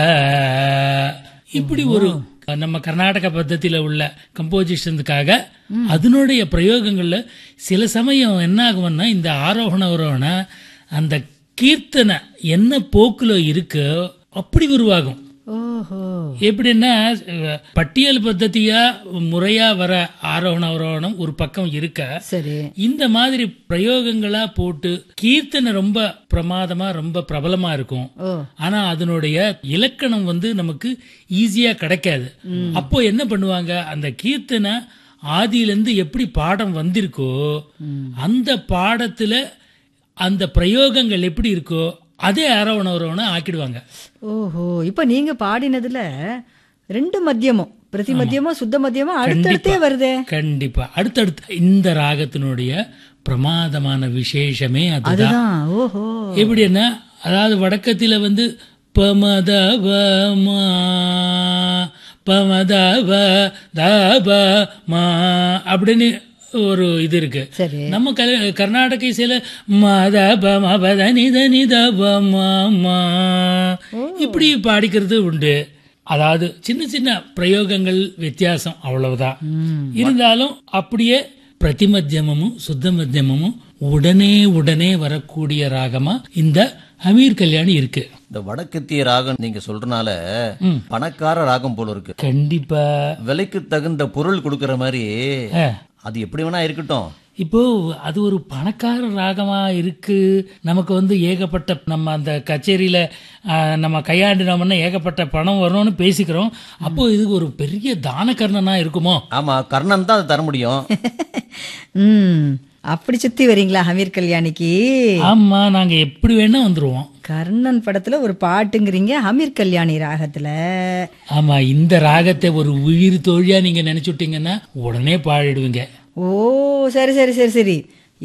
இப்படி ஒரு நம்ம கர்நாடக பத்தத்தில உள்ள கம்போசிஷனுக்காக அதனுடைய பிரயோகங்கள்ல சில சமயம் என்ன ஆகும்னா இந்த ஆரோகண அவரோகண அந்த கீர்த்தனை என்ன போக்குல இருக்கோ அப்படி உருவாகும் ஓஹோ எப்படின்னா அஹ், பட்டியல் பத்ததியா முறையா வர ஆரோகண அவரோகணம் ஒரு பக்கம் இருக்க சரி இந்த மாதிரி பிரயோகங்களா போட்டு கீர்த்தனை ரொம்ப பிரமாதமா ரொம்ப பிரபலமா இருக்கும் ஓ ஆனா அதனுடைய இலக்கணம் வந்து நமக்கு ஈஸியா கிடைக்காது அப்போ என்ன பண்ணுவாங்க அந்த கீர்த்தனை ஆதியிலேருந்து எப்படி பாடம் வந்திருக்கோ அந்த பாடத்துல அந்த பிரயோகங்கள் எப்படி இருக்கோ அதே அரவணவரவன ஆக்கிடுவாங்க ஓஹோ இப்ப நீங்க பாடினதுல ரெண்டு மத்தியமும் பிரதி மத்தியமும் சுத்த மத்தியமும் அடுத்தடுத்தே வருதே கண்டிப்பா அடுத்தடுத்து இந்த ராகத்தினுடைய பிரமாதமான விசேஷமே அதுதான் அதுதான் ஓஹோ எப்படின்னா அதாவது வடக்கத்துல வந்து பமதவமா பமதவ தப மா அப்படின்னு ஒரு இது இருக்கு சரி நம்ம கல- கர்நாடக இசையில மத பம பத நித நித பமா இப்படி பாடிக்கிறது உண்டு அதாவது சின்ன சின்ன பிரயோகங்கள் வித்தியாசம் அவ்வளவுதான் இருந்தாலும் அப்படியே பிரதிமத்தியமும் சுத்த மத்தியமும் உடனே உடனே வரக்கூடிய ராகமா இந்த அமீர் கல்யாணி இருக்கு இந்த வடக்கத்திய ராகம் நீங்க சொல்றனால பணக்கார ராகம் போல இருக்கு கண்டிப்பா விலைக்கு தகுந்த பொருள் கொடுக்கற மாதிரி ஆ. அது எப்படி வேணா இருக்கட்டும் இப்போ அது ஒரு பணக்கார ராகமா இருக்கு நமக்கு வந்து ஏகப்பட்ட நம்ம அந்த கச்சேரியில ஆ, நம்ம கையாண்டினோம்னா ஏகப்பட்ட பணம் வரும்னு பேசிக்கிறோம் அப்போ இது ஒரு பெரிய தான கர்ணனா இருக்குமோ ஆமா கர்ணன் தான் அதை தர முடியும் ம் அப்படி சுத்தி வரீங்களா ஹமீர் கல்யாணிக்கு ஆமா நாங்க எப்படி வேணா வந்துருவோம் கர்ணன் படத்துல ஒரு பாட்டுங்கிறீங்க ஹமீர் கல்யாணி ராகத்துல ஆமா இந்த ராகத்தை ஒரு உயிர் தோழியா நீங்க நினைச்சுட்டீங்கன்னா உடனே பாடிடுவீங்க ஓ சரி சரி சரி சரி